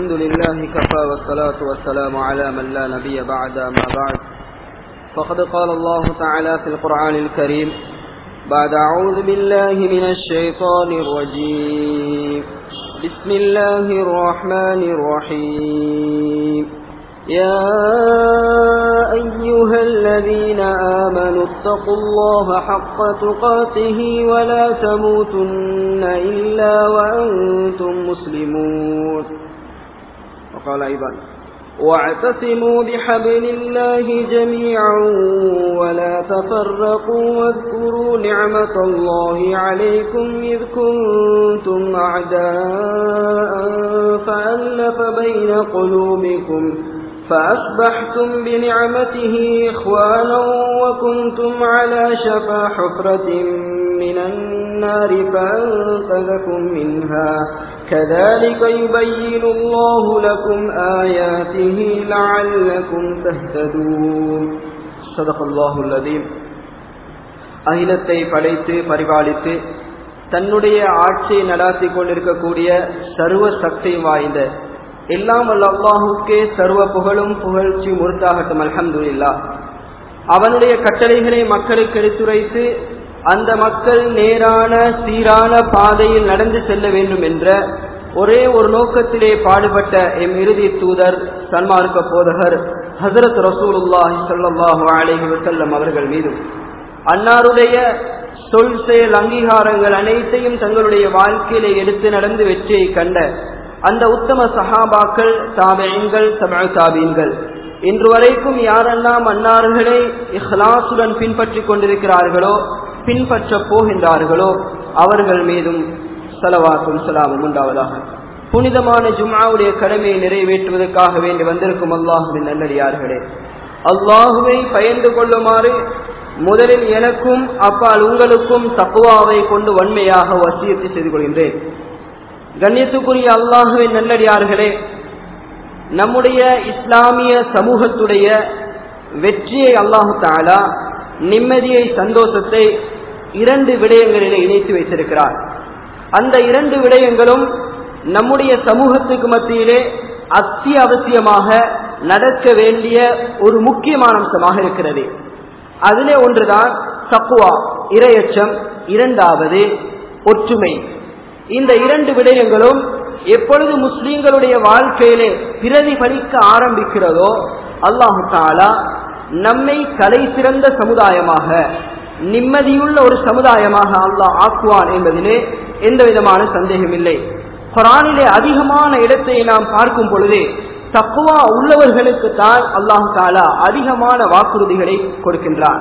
الحمد لله كفى والصلاة والسلام على من لا نبي بعد ما بعد فقد قال الله تعالى في القرآن الكريم بعد أعوذ بالله من الشيطان الرجيم بسم الله الرحمن الرحيم يا أيها الذين آمنوا اتقوا الله حق تقاته ولا تموتن إلا وأنتم مسلمون وقال أيضا واعتصموا بحبل الله جميعا ولا تفرقوا واذكروا نعمة الله عليكم إذ كنتم أعداء فألف بين قلوبكم فأصبحتم بنعمته إخوانا وكنتم على شفا حفرة من النار فأنقذكم منها كذلك يبين الله لكم آياته لعلكم تهتدون صدق الله العظيم அகிலத்தை படைத்து பரிபாலித்து தன்னுடைய ஆட்சியை நடாத்தி கொண்டிருக்கக்கூடிய சர்வ சக்தி வாய்ந்த எல்லாம் வல்ல அல்லாஹுக்கே சர்வ புகழும் புகழ்ச்சி முறுத்தாகட்டும் அல்ஹம்துல்லா அவனுடைய கட்டளைகளை மக்களுக்கு எடுத்துரைத்து அந்த மக்கள் நேரான சீரான பாதையில் நடந்து செல்ல வேண்டும் என்ற ஒரே ஒரு நோக்கத்திலே பாடுபட்ட எம் இறுதி தூதர் சன்மார்க்க போதகர் ஹசரத் ரசூலுல்லாஹி சல்லாஹூ அலஹி வசல்லம் அவர்கள் மீதும் அன்னாருடைய சொல் செயல் அங்கீகாரங்கள் அனைத்தையும் தங்களுடைய வாழ்க்கையிலே எடுத்து நடந்து வெற்றியை கண்ட அந்த உத்தம சஹாபாக்கள் தாபெண்கள் தமிழ் தாபீன்கள் இன்று வரைக்கும் யாரெல்லாம் அன்னார்களை இஹ்லாசுடன் பின்பற்றி கொண்டிருக்கிறார்களோ பின்பற்ற போகின்றார்களோ அவர்கள் மீதும் சலவாக்கும் சலாமும் உண்டாவதாக புனிதமான ஜும்மாவுடைய கடமையை நிறைவேற்றுவதற்காக வேண்டி வந்திருக்கும் அல்லாஹுவின் நல்லடியார்களே அல்லாஹுவை பயந்து கொள்ளுமாறு முதலில் எனக்கும் அப்பால் உங்களுக்கும் தப்புவாவை கொண்டு வன்மையாக வசியத்தை செய்து கொள்கின்றேன் கண்ணியத்துக்குரிய அல்லாஹுவின் நல்லடியார்களே நம்முடைய இஸ்லாமிய சமூகத்துடைய வெற்றியை அல்லாஹு தாலா நிம்மதியை சந்தோஷத்தை இரண்டு விடயங்களிலே இணைத்து வைத்திருக்கிறார் அந்த இரண்டு விடயங்களும் நம்முடைய சமூகத்துக்கு மத்தியிலே அத்தியாவசியமாக நடக்க வேண்டிய ஒரு முக்கியமான அம்சமாக இருக்கிறது அதிலே ஒன்றுதான் தக்குவா இரையச்சம் இரண்டாவது ஒற்றுமை இந்த இரண்டு விடயங்களும் எப்பொழுது முஸ்லீம்களுடைய வாழ்க்கையிலே பிரதிபலிக்க ஆரம்பிக்கிறதோ அல்லாஹு தாலா நம்மை கலை சிறந்த சமுதாயமாக நிம்மதியுள்ள ஒரு சமுதாயமாக அல்லாஹ் ஆக்குவான் என்பதிலே எந்த விதமான சந்தேகம் இல்லை குரானிலே அதிகமான இடத்தை நாம் பார்க்கும் பொழுது தக்குவா உள்ளவர்களுக்கு தான் அல்லாஹு தாலா அதிகமான வாக்குறுதிகளை கொடுக்கின்றான்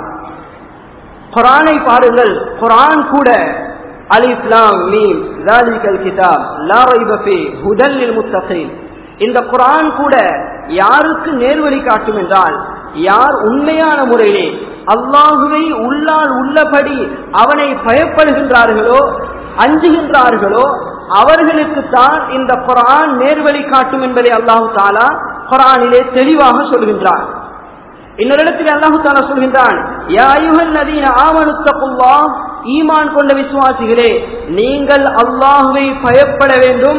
குரானை பாருங்கள் குரான் கூட அலிஸ்லாம் மீம் ஜாலிகல் கிதாப் லா ரைப ஃபீ ஹுதல் லில் முத்தகீன் இந்த குரான் கூட யாருக்கு நேர்வழி காட்டும் என்றால் யார் உண்மையான முறையிலே அல்லாஹுவை உள்ளால் உள்ளபடி அவனை பயப்படுகின்றார்களோ அஞ்சுகின்றார்களோ அவர்களுக்கு தான் இந்த குரான் நேர்வழி காட்டும் என்பதை அல்லாஹு தாலா குரானிலே தெளிவாக சொல்கின்றார் இன்னொரு இடத்தில் அல்லாஹு தாலா சொல்கின்றான் ஈமான் கொண்ட விசுவாசிகளே நீங்கள் அல்லாஹுவை பயப்பட வேண்டும்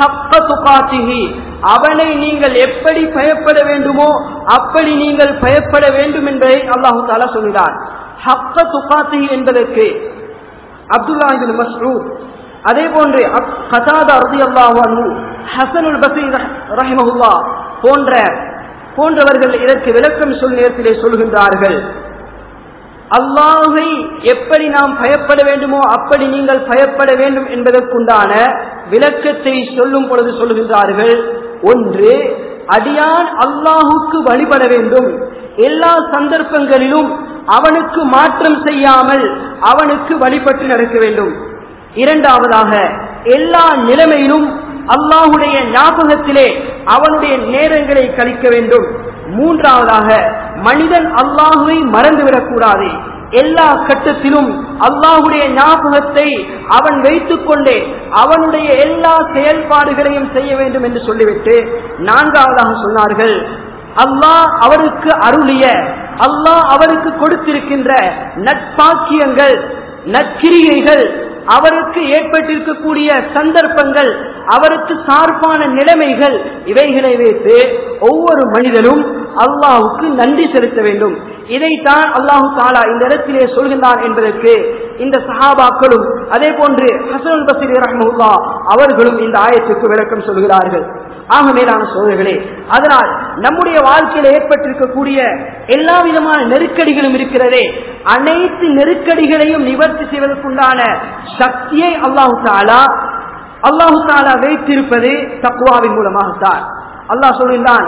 அவனை நீங்கள் எப்படி பயப்பட வேண்டுமோ அப்படி நீங்கள் பயப்பட வேண்டும் என்பதை அல்லாஹு தாலா சொல்கிறான் ஹக்க துகாத்தி என்பதற்கு அப்துல்லா மஸ்ரூத் அதே போன்று கசாதா ரதி அல்லாஹு ஹசனுல் பசீர் ரஹிமஹுல்லா போன்ற போன்றவர்கள் இதற்கு விளக்கம் சொல் நேரத்திலே சொல்கின்றார்கள் அல்லாஹை எப்படி நாம் பயப்பட வேண்டுமோ அப்படி நீங்கள் பயப்பட வேண்டும் என்பதற்குண்டான விளக்கத்தை சொல்லும் பொழுது சொல்கின்றார்கள் ஒன்று அடியான் அல்லாஹுக்கு வழிபட வேண்டும் எல்லா சந்தர்ப்பங்களிலும் அவனுக்கு மாற்றம் செய்யாமல் அவனுக்கு வழிபட்டு நடக்க வேண்டும் இரண்டாவதாக எல்லா நிலைமையிலும் அல்லாஹுடைய ஞாபகத்திலே அவனுடைய நேரங்களை கழிக்க வேண்டும் மூன்றாவதாக மனிதன் அல்லாஹுவை மறந்துவிடக்கூடாது எல்லா கட்டத்திலும் அல்லாஹுடைய ஞாபகத்தை அவன் வைத்துக் கொண்டே அவனுடைய எல்லா செயல்பாடுகளையும் செய்ய வேண்டும் என்று சொல்லிவிட்டு நான்காவதாக சொன்னார்கள் அல்லாஹ் அவருக்கு அருளிய அல்லாஹ் அவருக்கு கொடுத்திருக்கின்ற நட்பாக்கியங்கள் நற்கிரியைகள் அவருக்கு ஏற்பட்டிருக்கக்கூடிய சந்தர்ப்பங்கள் அவருக்கு சார்பான நிலைமைகள் இவைகளை வைத்து ஒவ்வொரு மனிதனும் அல்லாஹுக்கு நன்றி செலுத்த வேண்டும் இதைத்தான் அல்லாஹு தாலா இந்த இடத்திலே சொல்கின்றான் என்பதற்கு இந்த சஹாபாக்களும் அதே போன்று ஹசனுல் பசீர் ரஹமுல்லா அவர்களும் இந்த ஆயத்துக்கு விளக்கம் சொல்கிறார்கள் ஆக மேலான சோதர்களே அதனால் நம்முடைய வாழ்க்கையில் ஏற்பட்டிருக்கக்கூடிய எல்லா விதமான நெருக்கடிகளும் இருக்கிறதே அனைத்து நெருக்கடிகளையும் நிவர்த்தி செய்வதற்குண்டான சக்தியை அல்லாஹு தாலா அல்லாஹு தாலா வைத்திருப்பது தக்குவாவின் மூலமாகத்தான் அல்லாஹ் சொல்கின்றான்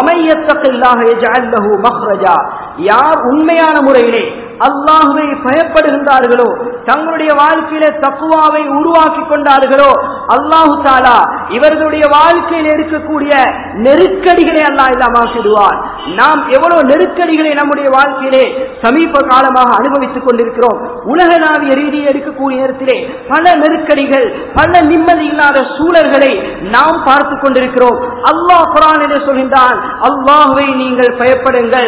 யார் உண்மையான முறையிலே அல்லாஹுவை பயப்படுகின்றார்களோ தங்களுடைய வாழ்க்கையில தக்குவாவை உருவாக்கி கொண்டார்களோ அல்லாஹு தாலா இவர்களுடைய வாழ்க்கையில் இருக்கக்கூடிய நெருக்கடிகளை அல்லாஹ் இல்லாமாக்கிடுவார் நாம் எவ்வளவு நெருக்கடிகளை நம்முடைய வாழ்க்கையிலே சமீப காலமாக அனுபவித்துக் கொண்டிருக்கிறோம் உலகளாவிய ரீதியில் இருக்கக்கூடிய நேரத்திலே பல நெருக்கடிகள் பல நிம்மதி இல்லாத சூழல்களை நாம் பார்த்து கொண்டிருக்கிறோம் அல்லாஹ் குரானிலே சொல்கின்றான் அல்லாஹுவை நீங்கள் பயப்படுங்கள்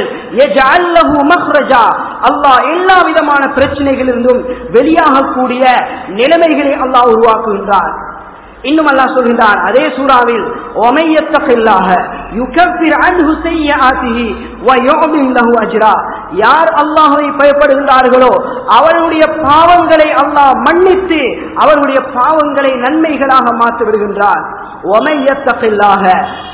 அல்லாஹ் எல்லா விதமான பிரச்சனைகளிலிருந்தும் வெளியாகக்கூடிய நிலைமைகளை அல்லாஹ் உருவாக்குகின்றார் இன்னும் அல்லாஹ் சொல்கின்றான் அதே சூறாவில் யார் அல்லாஹை பயப்படுகின்றார்களோ அவருடைய பாவங்களை அல்லாஹ் மன்னித்து அவருடைய பாவங்களை நன்மைகளாக மாற்றி விடுகின்றார் ஒமையத்தகில்லாக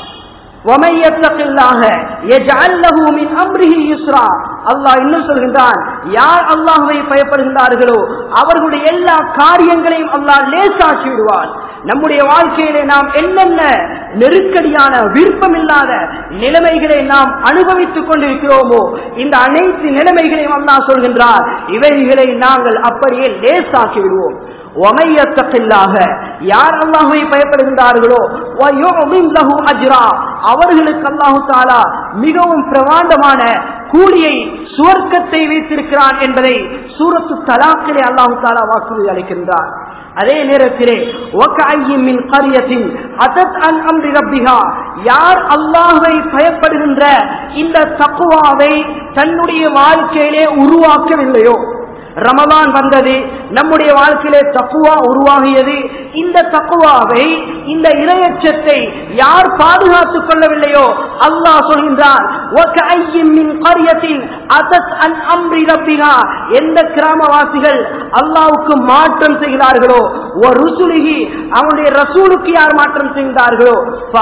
அல்லாஹ் இன்னும் சொல்கின்றான் யார் அல்லாஹுவை பயப்படுகின்றார்களோ அவர்களுடைய எல்லா காரியங்களையும் அல்லாஹ் லேசாக்கி விடுவான் நம்முடைய வாழ்க்கையிலே நாம் என்னென்ன நெருக்கடியான விருப்பமில்லாத நிலைமைகளை நாம் அனுபவித்துக் கொண்டிருக்கிறோமோ இந்த அனைத்து நிலைமைகளையும் அல்லாஹ் சொல்கின்றார் இவைகளை நாங்கள் அப்படியே லேசாக்கி விடுவோம் யார் அல்லாஹுவை பயப்படுகின்றார்களோ அவர்களுக்கு அல்லாஹு தாலா மிகவும் பிரமாண்டமான கூலியை சுவர்க்கத்தை வைத்திருக்கிறான் என்பதை சூரத்து தலாக்கிலே அல்லாஹு தாலா வாக்குறுதி அளிக்கின்றார் அதே நேரத்திலே யார் அல்லாஹை பயப்படுகின்ற இந்த தக்குவாவை தன்னுடைய வாழ்க்கையிலே உருவாக்கவில்லையோ ரமதான் வந்தது நம்முடைய வாழ்க்கையிலே தக்குவா உருவாகியது இந்த தக்குவாவை இந்த இரையச்சத்தை யார் பாதுகாத்துக் கொள்ளவில்லையோ அல்லாஹ் சொல்கின்றான் எந்த கிராமவாசிகள் அல்லாவுக்கு மாற்றம் செய்கிறார்களோ ஒரு ருசுலுகி அவனுடைய ரசூலுக்கு யார் மாற்றம் செய்கிறார்களோ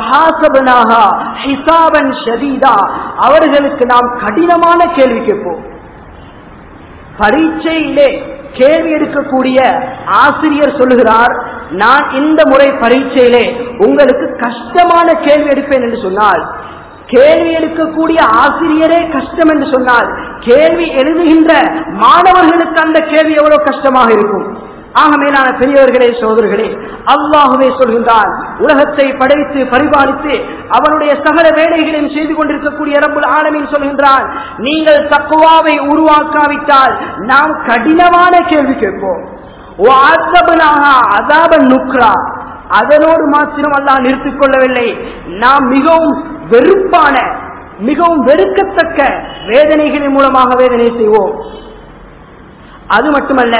அவர்களுக்கு நாம் கடினமான கேள்வி கேட்போம் பரீட்சையிலே கேள்வி எடுக்கக்கூடிய ஆசிரியர் சொல்லுகிறார் நான் இந்த முறை பரீட்சையிலே உங்களுக்கு கஷ்டமான கேள்வி எடுப்பேன் என்று சொன்னால் கேள்வி எடுக்கக்கூடிய ஆசிரியரே கஷ்டம் என்று சொன்னால் கேள்வி எழுதுகின்ற மாணவர்களுக்கு அந்த கேள்வி எவ்வளவு கஷ்டமாக இருக்கும் ஆக மேலான பெரியவர்களே சோதர்களே அல்லாஹுவே சொல்கின்றான் உலகத்தை படைத்து பரிபாலித்து அவனுடைய சகல வேலைகளையும் செய்து கொண்டிருக்கக்கூடிய ரப்புல் ஆலமின் சொல்கின்றான் நீங்கள் தக்குவாவை உருவாக்காவிட்டால் நாம் கடினமான கேள்வி கேட்போம் நுக்ரா அதனோடு மாத்திரம் அல்லாஹ் நிறுத்திக் கொள்ளவில்லை நாம் மிகவும் வெறுப்பான மிகவும் வெறுக்கத்தக்க வேதனைகளின் மூலமாக வேதனை செய்வோம் அது மட்டுமல்ல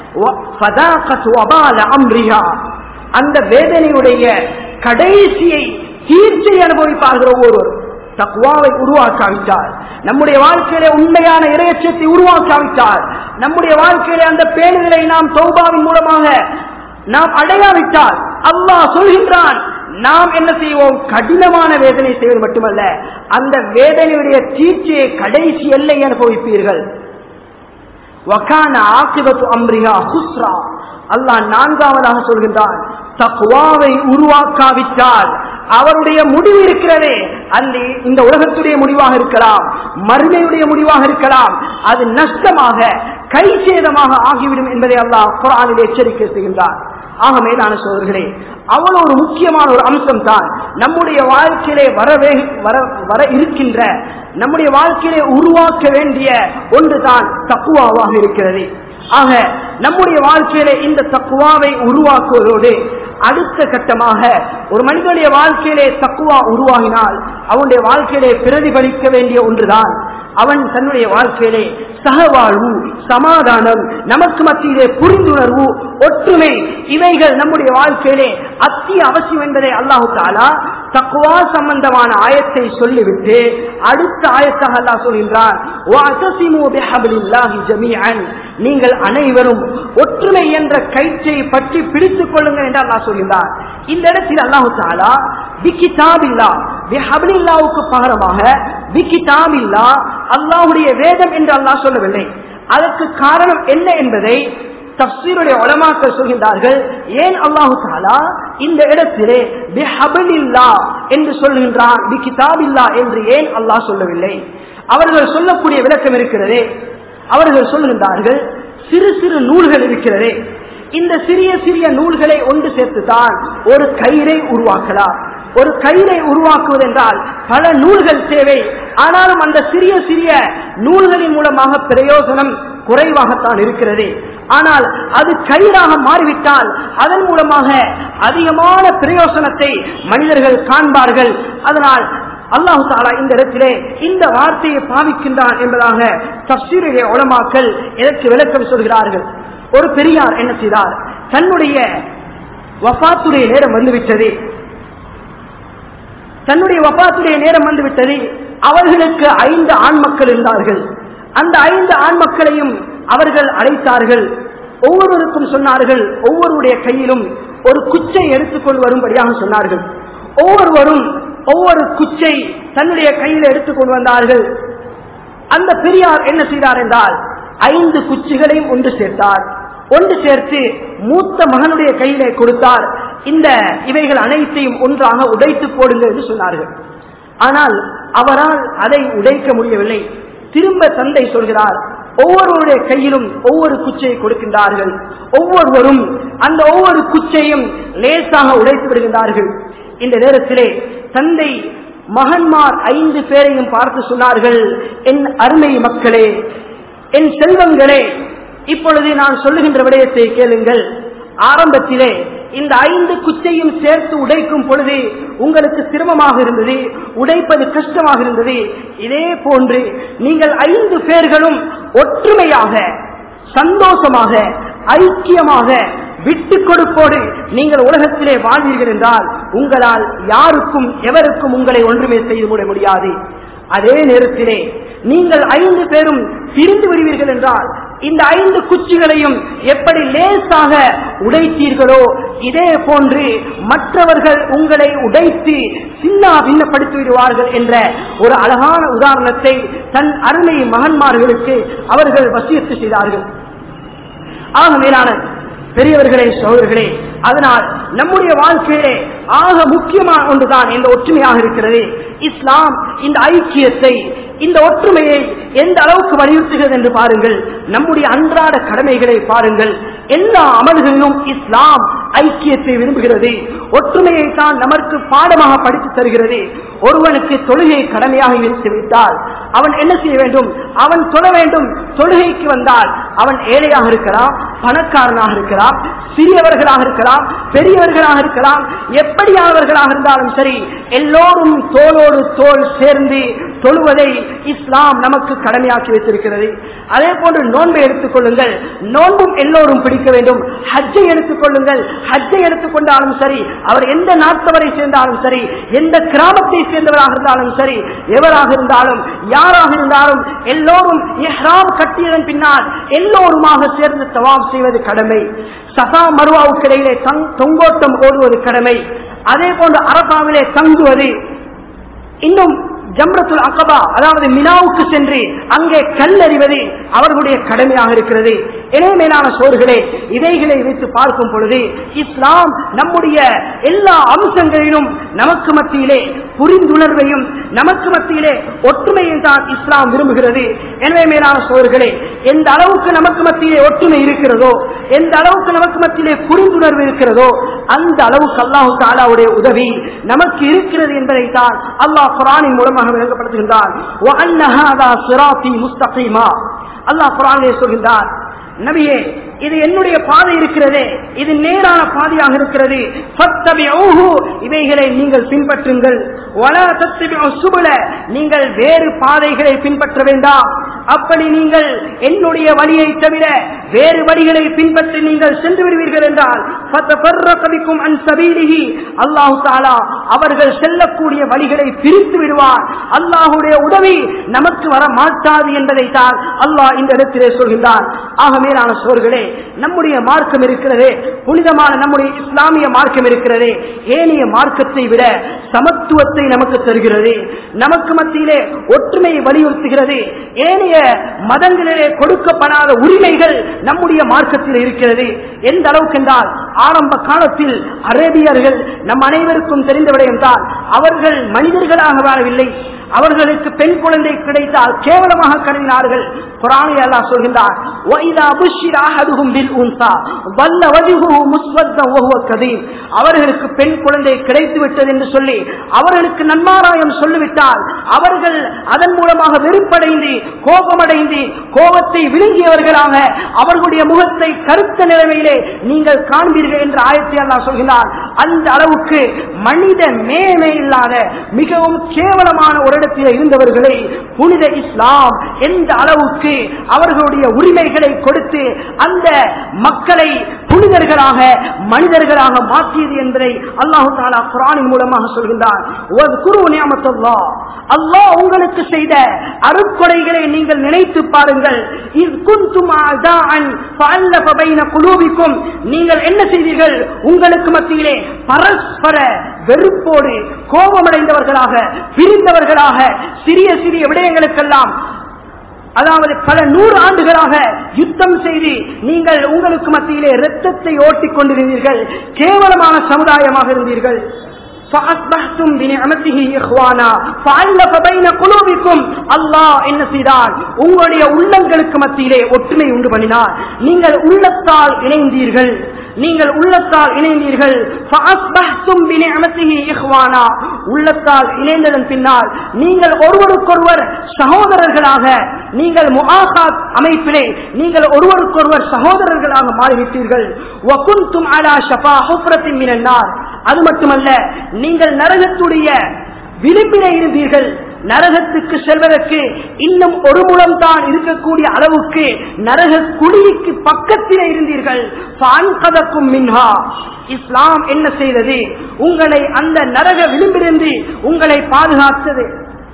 அந்த வேதனையுடைய கடைசியை தீர்ச்சை அனுபவிப்பார்கள் ஒவ்வொருவர் தக்குவாவை உருவாக்காவிட்டார் நம்முடைய வாழ்க்கையிலே உண்மையான இரையச்சத்தை உருவாக்காவிட்டார் நம்முடைய வாழ்க்கையிலே அந்த பேணுதலை நாம் சௌபாவின் மூலமாக நாம் அடையாவிட்டால் அல்லாஹ் சொல்கின்றான் நாம் என்ன செய்வோம் கடினமான வேதனை செய்வது மட்டுமல்ல அந்த வேதனையுடைய தீர்ச்சியை கடைசி எல்லை அனுபவிப்பீர்கள் வக்கான ஆக்கிபத்து அம்ரியா ஹுஸ்ரா அல்லாஹ் நான்காவதாக சொல்கின்றான் தக்குவாவை உருவாக்காவிட்டால் அவருடைய முடிவு இருக்கிறதே அந்த இந்த உலகத்துடைய முடிவாக இருக்கலாம் மறுமையுடைய முடிவாக இருக்கலாம் அது நஷ்டமாக கை சேதமாக ஆகிவிடும் என்பதை அல்லாஹ் குரானில் எச்சரிக்கை செய்கின்றார் ஆக மேலான சோதர்களே அவ்வளவு ஒரு முக்கியமான ஒரு அம்சம் தான் நம்முடைய வாழ்க்கையிலே வரவே வர வர இருக்கின்ற நம்முடைய வாழ்க்கையிலே உருவாக்க வேண்டிய ஒன்றுதான் தக்குவாவாக இருக்கிறது ஆக நம்முடைய வாழ்க்கையிலே இந்த தக்குவாவை உருவாக்குவதோடு அடுத்த கட்டமாக ஒரு மனிதனுடைய வாழ்க்கையிலே தக்குவா உருவாகினால் அவனுடைய வாழ்க்கையிலே பிரதிபலிக்க வேண்டிய ஒன்றுதான் அவன் தன்னுடைய வாழ்க்கையிலே சகவாழ்வு சமாதானம் நமக்கு மத்தியிலே புரிந்துணர்வு ஒற்றுமை இவைகள் நம்முடைய வாழ்க்கையிலே அத்திய அவசியம் என்பதை அல்லாஹு தாலா தக்குவா சம்பந்தமான ஆயத்தை சொல்லிவிட்டு அடுத்த ஆயத்தாக அல்லாஹ் சொல்கின்றான் "வஅதஸிமு பிஹப்லில்லாஹி ஜமீஅன்." நீங்கள் அனைவரும் ஒற்றுமை என்ற கயிற்றை பற்றி பிடித்துக் கொள்ளுங்கள் என்று அல்லாஹ் சொல்கின்றார் இந்த இடத்தில் அல்லாஹு தாலா பிகிதாபில்லா பிஹப்லில்லாவுக்கு பகரமாக பிகிதாபில்லா அல்லாஹ்வுடைய வேதம் என்று அல்லாஹ் சொல்லவில்லை அதற்கு காரணம் என்ன என்பதை தப்சீருடைய உலமாக்கள் சொல்கின்றார்கள் ஏன் அல்லாஹு தாலா இந்த இடத்திலே பிஹபிலில்லா என்று சொல்கின்றான் பி கிதாபில்லா என்று ஏன் அல்லாஹ் சொல்லவில்லை அவர்கள் சொல்லக்கூடிய விளக்கம் இருக்கிறதே அவர்கள் சொல்கின்றார்கள் சிறு சிறு நூல்கள் இருக்கிறதே இந்த சிறிய சிறிய நூல்களை ஒன்று சேர்த்துதான் ஒரு கயிறை உருவாக்கலாம் ஒரு கயிறை உருவாக்குவது என்றால் பல நூல்கள் தேவை ஆனாலும் அந்த சிறிய சிறிய நூல்களின் மூலமாக பிரயோஜனம் குறைவாகத்தான் இருக்கிறது ஆனால் அது கயிறாக மாறிவிட்டால் அதன் மூலமாக அதிகமான பிரயோசனத்தை மனிதர்கள் காண்பார்கள் அதனால் அல்லாஹு தாலா இந்த இடத்திலே இந்த வார்த்தையை பாவிக்கின்றான் என்பதாக தப்சீரிய உலமாக்கள் இதற்கு விளக்கம் சொல்கிறார்கள் ஒரு பெரியார் என்ன செய்தார் தன்னுடைய வஃபாத்துடைய நேரம் வந்துவிட்டது தன்னுடைய வபாத்துடைய நேரம் வந்துவிட்டது அவர்களுக்கு ஐந்து ஆண் மக்கள் இருந்தார்கள் அந்த ஐந்து ஆண் மக்களையும் அவர்கள் அழைத்தார்கள் ஒவ்வொருவருக்கும் சொன்னார்கள் ஒவ்வொருடைய கையிலும் ஒரு குச்சை எடுத்துக்கொண்டு வரும்படியாக சொன்னார்கள் ஒவ்வொருவரும் ஒவ்வொரு குச்சை தன்னுடைய கையில் எடுத்துக்கொண்டு வந்தார்கள் அந்த பெரியார் என்ன செய்தார் என்றால் ஐந்து குச்சிகளையும் ஒன்று சேர்த்தார் ஒன்று சேர்த்து மூத்த மகனுடைய கையிலே கொடுத்தார் இந்த இவைகள் அனைத்தையும் ஒன்றாக உடைத்து போடுங்கள் என்று சொன்னார்கள் ஆனால் அவரால் அதை உடைக்க முடியவில்லை திரும்ப தந்தை சொல்கிறார் ஒவ்வொருவருடைய கையிலும் ஒவ்வொரு குச்சையை கொடுக்கின்றார்கள் ஒவ்வொருவரும் அந்த ஒவ்வொரு குச்சையும் லேசாக உடைத்து விடுகின்றார்கள் இந்த நேரத்திலே தந்தை மகன்மார் ஐந்து பேரையும் பார்த்து சொன்னார்கள் என் அருமை மக்களே என் செல்வங்களே இப்பொழுது நான் சொல்லுகின்ற விடயத்தை கேளுங்கள் ஆரம்பத்திலே இந்த ஐந்து குச்சையும் சேர்த்து உடைக்கும் பொழுது உங்களுக்கு சிரமமாக இருந்தது உடைப்பது கஷ்டமாக இருந்தது இதே போன்று நீங்கள் ஐந்து பேர்களும் ஒற்றுமையாக சந்தோஷமாக ஐக்கியமாக விட்டு கொடுப்போடு நீங்கள் உலகத்திலே வாழ்வீர்கள் என்றால் உங்களால் யாருக்கும் எவருக்கும் உங்களை ஒன்றுமே செய்து விட முடியாது அதே நேரத்திலே நீங்கள் ஐந்து பேரும் பிரிந்து விடுவீர்கள் என்றால் இந்த ஐந்து குச்சிகளையும் எப்படி லேசாக உடைத்தீர்களோ இதே போன்று மற்றவர்கள் உங்களை உடைத்து சின்ன பின்னப்படுத்தி விடுவார்கள் என்ற ஒரு அழகான உதாரணத்தை தன் அருமை மகன்மார்களுக்கு அவர்கள் வசியத்து செய்தார்கள் ஆக மேலான பெரியவர்களே சோதர்களே அதனால் நம்முடைய வாழ்க்கையிலே ஆக முக்கியமான ஒன்றுதான் இந்த ஒற்றுமையாக இருக்கிறது இஸ்லாம் இந்த ஐக்கியத்தை இந்த ஒற்றுமையை எந்த அளவுக்கு வலியுறுத்துகிறது என்று பாருங்கள் நம்முடைய அன்றாட கடமைகளை பாருங்கள் எல்லா அமல்களிலும் இஸ்லாம் ஐக்கியத்தை விரும்புகிறது ஒற்றுமையை தான் நமக்கு பாடமாக படித்து தருகிறது ஒருவனுக்கு தொழுகை கடமையாக விட்டால் அவன் என்ன செய்ய வேண்டும் அவன் தொழ வேண்டும் தொழுகைக்கு வந்தால் அவன் ஏழையாக இருக்கலாம் பணக்காரனாக இருக்கலாம் சிறியவர்களாக இருக்கலாம் பெரியவர்களாக இருக்கலாம் எப்படியானவர்களாக இருந்தாலும் சரி எல்லோரும் தோளோடு தோல் சேர்ந்து தொழுவதை இஸ்லாம் நமக்கு கடமையாக்கி வைத்திருக்கிறது அதே போன்று நோன்பை எடுத்துக் கொள்ளுங்கள் நோன்பும் எல்லோரும் பிடிக்க வேண்டும் ஹஜ்ஜை எடுத்துக் கொள்ளுங்கள் ஹஜ்ஜை எடுத்துக்கொண்டாலும் சரி அவர் எந்த நாட்டவரை சேர்ந்தாலும் சரி எந்த கிராமத்தை சேர்ந்தவராக இருந்தாலும் சரி எவராக இருந்தாலும் யாராக இருந்தாலும் எல்லோரும் இஹ்ராம் கட்டியதன் பின்னால் எல்லோருமாக சேர்ந்து தவாம் செய்வது கடமை சஃபா மருவாவுக்கு இடையிலே தொங்கோட்டம் ஓடுவது கடமை அதே போன்று அரபாவிலே தங்குவது இன்னும் ஜம்ரத்துல் அக்கபா அதாவது மினாவுக்கு சென்று அங்கே கல்லறிவது அவர்களுடைய கடமையாக இருக்கிறது எனவே மேலான சோர்களே இவைகளை வைத்து பார்க்கும் பொழுது இஸ்லாம் நம்முடைய எல்லா அம்சங்களிலும் நமக்கு மத்தியிலே புரிந்துணர்வையும் நமக்கு மத்தியிலே ஒற்றுமையை தான் இஸ்லாம் விரும்புகிறது எனவே மேலான சோர்களே எந்த அளவுக்கு நமக்கு மத்தியிலே ஒற்றுமை இருக்கிறதோ எந்த அளவுக்கு நமக்கு மத்தியிலே புரிந்துணர்வு இருக்கிறதோ அந்த அளவுக்கு அல்லாஹு தாலாவுடைய உதவி நமக்கு இருக்கிறது என்பதை தான் அல்லாஹ் குரானின் மூலமாக விளங்கப்படுத்துகின்றான் அல்லாஹ் குரானிலே சொல்கின்றார் நபியே இது என்னுடைய பாதை இருக்கிறதே இது நேரான பாதையாக இருக்கிறது ஃபத்தபிஊஹு, இவைகளை நீங்கள் பின்பற்றுங்கள் வலா தத்தபிஉ சுபுல, நீங்கள் வேறு பாதைகளை பின்பற்ற வேண்டாம் அப்படி நீங்கள் என்னுடைய வழியை தவிர வேறு வழிகளை பின்பற்றி நீங்கள் சென்று விடுவீர்கள் என்றால் ஃபத்தஃபர்ரக பிக்கும் அன் சபீலிஹி, அல்லாஹு தாலா அவர்கள் செல்லக்கூடிய வழிகளை பிரித்து விடுவார் அல்லாஹுடைய உதவி நமக்கு வர மாட்டாது என்பதை தான் அல்லாஹ் இந்த இடத்திலே சொல்கின்றார் ஆக மேலான சோர்களே நம்முடைய மார்க்கம் இருக்கிறதே புனிதமான நம்முடைய இஸ்லாமிய மார்க்கம் இருக்கிறதே ஏனைய மார்க்கத்தை விட சமத்துவத்தை நமக்கு தருகிறது நமக்கு மத்தியிலே ஒற்றுமையை வலியுறுத்துகிறது ஏனைய மதங்களிலே கொடுக்கப்படாத உரிமைகள் நம்முடைய மார்க்கத்தில் இருக்கிறது எந்த அளவுக்கு என்றால் ஆரம்ப காலத்தில் அரேபியர்கள் நம் அனைவருக்கும் தெரிந்த விடயம்தான் அவர்கள் மனிதர்களாக வாழவில்லை அவர்களுக்கு பெண் குழந்தை கிடைத்தால் கேவலமாக கருதினார்கள் குரானை அல்லாஹ் சொல்கின்றார் "வஇதா புஷ்ஷிர அஹதுஹும் பில் உன்ஸா வல்ல வஜ்ஹுஹு முஸ்வத்தன் வஹுவ கதீம்." அவர்களுக்கு பெண் குழந்தை கிடைத்து விட்டது என்று சொல்லி அவர்களுக்கு நன்மாராயம் சொல்லிவிட்டால் அவர்கள் அதன் மூலமாக வெறுப்படைந்து கோபமடைந்து கோபத்தை விழுங்கியவர்களாக அவர்களுடைய முகத்தை கருத்த நிலைமையிலே நீங்கள் காண்பீர்கள் என்று ஆயத்தை அல்லாஹ் சொல்கிறார் அந்த அளவுக்கு மனித மேன்மை இல்லாத மிகவும் கேவலமான ஒரு இடத்தில் இருந்தவர்களை புனித இஸ்லாம் எந்த அளவுக்கு அவர்களுடைய உரிமைகளை கொடுத்து அந்த மக்களை புனிதர்களாக மனிதர்களாக மாற்றியது என்பதை அல்லாஹு தாலா குரானின் மூலமாக சொல்கின்றார் "வத்குரு நிஅமத்தல்லாஹ்." அல்லாஹ் உங்களுக்கு செய்த அருட்கொடைகளை நீங்கள் நினைத்து பாருங்கள் இஸ் குன்தும் அஅதாஅன் ஃபஅல்லஃப பைன குலூபிக்கும் நீங்கள் என்ன செய்தீர்கள் உங்களுக்கு மத்தியிலே பரஸ்பர வெறுப்போடு கோபமடைந்தவர்களாக பிரிந்தவர்களாக சிறிய சிறிய விடயங்களுக்கெல்லாம் அதாவது பல நூறு ஆண்டுகளாக யுத்தம் செய்து நீங்கள் உங்களுக்கு மத்தியிலே இரத்தத்தை ஓட்டிக் கொண்டிருந்தீர்கள் கேவலமான சமுதாயமாக இருந்தீர்கள் فأصبحتم بنعمته إخوانا فألف بين قلوبكم அல்லாஹ் என்ன செய்தார் உங்களுடைய உள்ளங்களுக்கு மத்தியிலே ஒற்றுமை உண்டு பண்ணினார் நீங்கள் உள்ளத்தால் இணைந்தீர்கள் நீங்கள் உள்ளத்தால் இணைந்தீர்கள் فأصبحتم بنعمته إخوانا உள்ளத்தால் இணைந்ததன் பின்னால் நீங்கள் ஒருவருக்கொருவர் சகோதரர்களாக நீங்கள் முஆகாத் அமைப்பிலே நீங்கள் ஒருவருக்கொருவர் சகோதரர்களாக மாறிவிட்டீர்கள் وكنتم على شفا حفرة من النار அது மட்டுமல்ல நீங்கள் நரகத்துடைய விளிம்பிலே இருந்தீர்கள் நரகத்துக்கு செல்வதற்கு இன்னும் ஒரு முலம் தான் இருக்கக்கூடிய அளவுக்கு நரக குழிக்கு பக்கத்திலே இருந்தீர்கள் பான்கதக்கும் மின்ஹா இஸ்லாம் என்ன செய்தது உங்களை அந்த நரக விளிம்பிலிருந்து உங்களை பாதுகாத்தது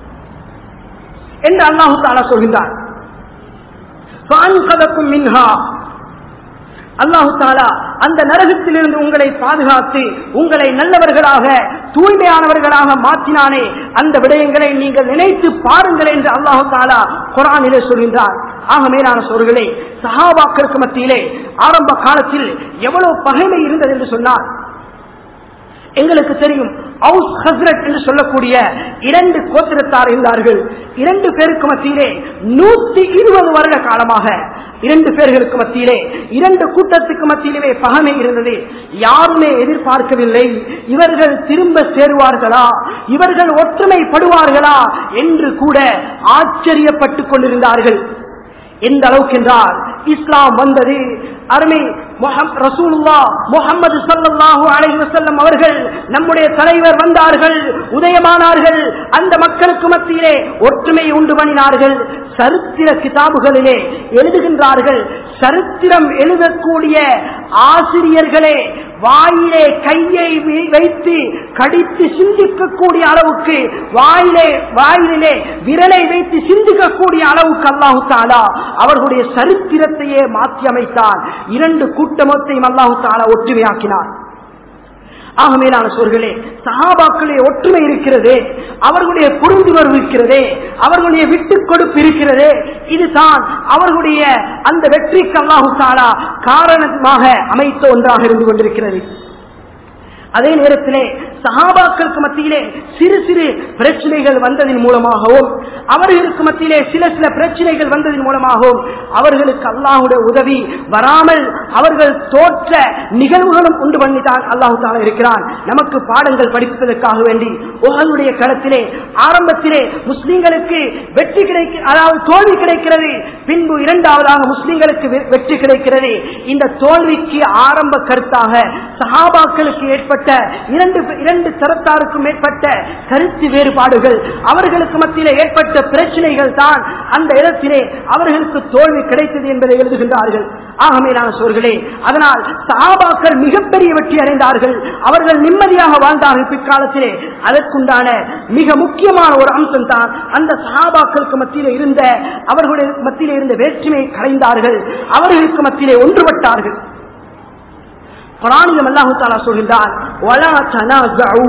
என்று அல்லாஹு தாலா சொல்கின்றார் பான்கதக்கும் மின்ஹா அல்லாஹு தாலா அந்த நரகத்திலிருந்து உங்களை பாதுகாத்து உங்களை நல்லவர்களாக தூய்மையானவர்களாக மாற்றினானே அந்த விடயங்களை நீங்கள் நினைத்து பாருங்கள் என்று அல்லாஹு தாலா குரானிலே சொல்கின்றார் ஆக மேலான சோர்களே சஹாபாக்களுக்கு மத்தியிலே ஆரம்ப காலத்தில் எவ்வளவு பகைமை இருந்தது என்று சொன்னார் எங்களுக்கு தெரியும் அவுஸ் ஹஸ்ரத் என்று சொல்லக்கூடிய இரண்டு கோத்திரத்தார் இருந்தார்கள் இரண்டு பேருக்கு மத்தியிலே நூத்தி இருபது வருட காலமாக இரண்டு பேர்களுக்கு மத்தியிலே இரண்டு கூட்டத்துக்கு மத்தியிலே பகமை இருந்தது யாருமே எதிர்பார்க்கவில்லை இவர்கள் திரும்ப சேருவார்களா இவர்கள் ஒற்றுமைப்படுவார்களா என்று கூட ஆச்சரியப்பட்டுக் கொண்டிருந்தார்கள் எந்த அளவுக்கு என்றால் இஸ்லாம் வந்தது அருமை ரசூலுல்லா முகமது சல்லாஹூ அலைஹி வஸல்லம் அவர்கள் நம்முடைய தலைவர் வந்தார்கள் உதயமானார்கள் அந்த மக்களுக்கு மத்தியிலே ஒற்றுமை உண்டு பண்ணினார்கள் சரித்திர கிதாபுகளிலே எழுதுகின்றார்கள் சரித்திரம் எழுதக்கூடிய ஆசிரியர்களே வாயிலே கையை வைத்து கடித்து சிந்திக்கக்கூடிய அளவுக்கு வாயிலே வாயிலே விரலை வைத்து சிந்திக்கக்கூடிய அளவுக்கு அல்லாஹு தாலா அவர்களுடைய சரித்திரத்தையே மாற்றி அமைத்தார் இரண்டு கூட்டமத்தையும் அல்லாஹு தாலா ஒற்றுமையாக்கினார் ஆக மேலான சோர்களே சஹாபாக்களே ஒற்றுமை இருக்கிறது அவர்களுடைய புரிந்துணர்வு இருக்கிறதே அவர்களுடைய விட்டுக் கொடுப்பு இருக்கிறதே இதுதான் அவர்களுடைய அந்த வெற்றிக்கு அல்லாஹு தாலா காரணமாக அமைத்த ஒன்றாக இருந்து கொண்டிருக்கிறது அதே நேரத்திலே சஹாபாக்களுக்கு மத்தியிலே சிறு சிறு பிரச்சனைகள் வந்ததின் மூலமாகவும் அவர்களுக்கு மத்தியிலே சில சில பிரச்சனைகள் வந்ததின் மூலமாகவும் அவர்களுக்கு அல்லாஹுடைய உதவி வராமல் அவர்கள் தோற்ற நிகழ்வுகளும் உண்டு பண்ணித்தான் அல்லாஹு தாலா இருக்கிறான் நமக்கு பாடங்கள் படிப்பதற்காக வேண்டி உங்களுடைய களத்திலே ஆரம்பத்திலே முஸ்லிம்களுக்கு வெற்றி கிடைக்க அதாவது தோல்வி கிடைக்கிறது பின்பு இரண்டாவதாக முஸ்லிம்களுக்கு வெ- வெற்றி கிடைக்கிறது இந்த தோல்விக்கு ஆரம்ப கருத்தாக சஹாபாக்களுக்கு ஏற்பட்ட இரண்டு இரண்டு தரத்தாருக்கும் ஏற்பட்ட கருத்து வேறுபாடுகள் அவர்களுக்கு மத்தியிலே ஏற்பட்ட பிரச்சனைகள் தான் அந்த இடத்திலே அவர்களுக்கு தோல்வி கிடைத்தது என்பதை எழுதுகின்றார்கள் ஆகவே நான் சோர்களே அதனால் சஹாபாக்கள் மிகப்பெரிய வெற்றி அடைந்தார்கள் அவர்கள் நிம்மதியாக வாழ்ந்தார்கள் பிற்காலத்திலே அதற்குண்டான மிக முக்கியமான ஒரு அம்சம் தான் அந்த சஹாபாக்களுக்கு மத்தியிலே இருந்த அவர்களுடைய மத்தியிலே இருந்த வேற்றுமையை கலைந்தார்கள் அவர்களுக்கு மத்தியிலே ஒன்றுபட்டார்கள் குரானிலும் அல்லாஹு தாலா சொல்கின்றான் "வலா தனாஸஉ."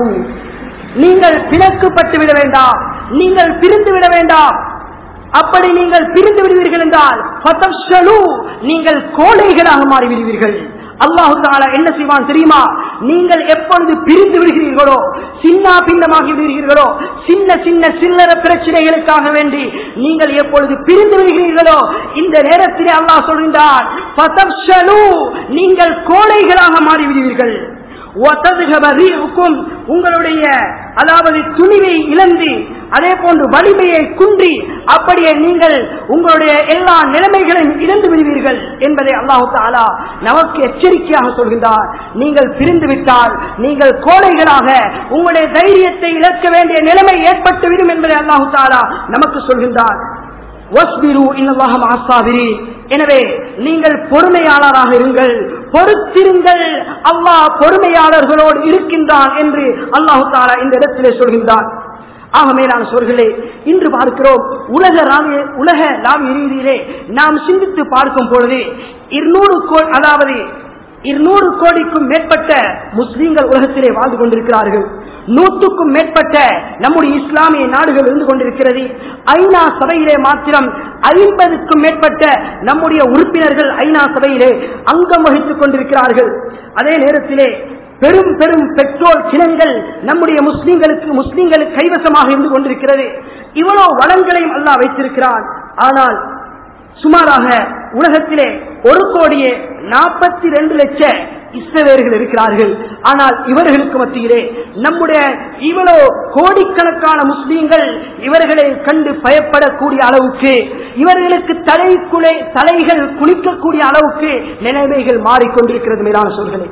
நீங்கள் பிணக்குப்பட்டு விட வேண்டாம் நீங்கள் பிரிந்து விட வேண்டாம் அப்படி நீங்கள் பிரிந்து விடுவீர்கள் என்றால் ஃபதஃஷலு, நீங்கள் கோழைகளாக மாறிவிடுவீர்கள் அல்லாஹு தாலா என்ன செய்வான் தெரியுமா நீங்கள் எப்பொழுது பிரிந்து விடுகிறீர்களோ சின்ன பின்னமாகி விடுகிறீர்களோ சின்ன சின்ன சில்லற பிரச்சனைகளுக்காக வேண்டி நீங்கள் எப்பொழுது பிரிந்து விடுகிறீர்களோ இந்த நேரத்திலே அல்லாஹ் சொல்கின்றான் "ஃபதஃஷலு", நீங்கள் கோழைகளாக மாறிவிடுவீர்கள் وَتَذْهَبَ رِيحُكُمْ உங்களுடைய அதாவது துணிவை இழந்து அதே போன்று வலிமையை குன்றி அப்படியே நீங்கள் உங்களுடைய எல்லா நிலைமைகளையும் இழந்து விடுவீர்கள் என்பதை அல்லாஹு தாலா நமக்கு எச்சரிக்கையாக சொல்கின்றார் நீங்கள் பிரிந்து விட்டால் நீங்கள் கோழைகளாக உங்களுடைய தைரியத்தை இழக்க வேண்டிய நிலைமை ஏற்பட்டுவிடும் என்பதை அல்லாஹு தாலா நமக்கு சொல்கின்றார் வஸ்பிரு இன்னல்லாஹ மஅஸ்ஸாபிரீன். எனவே நீங்கள் பொறுமையாளராக இருங்கள் பொறுத்திருங்கள் அல்லாஹ் பொறுமையாளர்களோடு இருக்கின்றான் என்று அல்லாஹு தாலா இந்த இடத்திலே சொல்கின்றான் ஆக மேலான சொற்களே இன்று பார்க்கிறோம் உலக ராவிய உலக லாவிய ரீதியிலே நாம் சிந்தித்து பார்க்கும் பொழுது இருநூறு கோ அதாவது இருநூறு கோடிக்கும் மேற்பட்ட முஸ்லீம்கள் உலகத்திலே வாழ்ந்து கொண்டிருக்கிறார்கள் நூற்றுக்கும் மேற்பட்ட நம்முடைய இஸ்லாமிய நாடுகள் இருந்து கொண்டிருக்கிறது ஐநா சபையிலே மாத்திரம் ஐம்பதுக்கும் மேற்பட்ட நம்முடைய உறுப்பினர்கள் ஐநா சபையிலே அங்கம் வகித்துக் கொண்டிருக்கிறார்கள் அதே நேரத்திலே பெரும் பெரும் பெட்ரோல் கிணங்கள் நம்முடைய முஸ்லிம்களுக்கு முஸ்லிம்களுக்கு கைவசமாக இருந்து கொண்டிருக்கிறது இவ்வளவு வளங்களையும் அல்லாஹ் வைத்திருக்கிறான் ஆனால் சுமாராக உலகத்திலே ஒரு கோடியே நாற்பத்தி ரெண்டு லட்ச இஸ்ரவேர்கள் இருக்கிறார்கள் ஆனால் இவர்களுக்கு மத்தியிலே நம்முடைய இவ்வளவு கோடிக்கணக்கான முஸ்லீம்கள் இவர்களை கண்டு பயப்படக்கூடிய அளவுக்கு இவர்களுக்கு தலைக்குலை தலைகள் குளிக்கக்கூடிய அளவுக்கு நிலைமைகள் மாறிக்கொண்டிருக்கிறது மேலான சொல்களை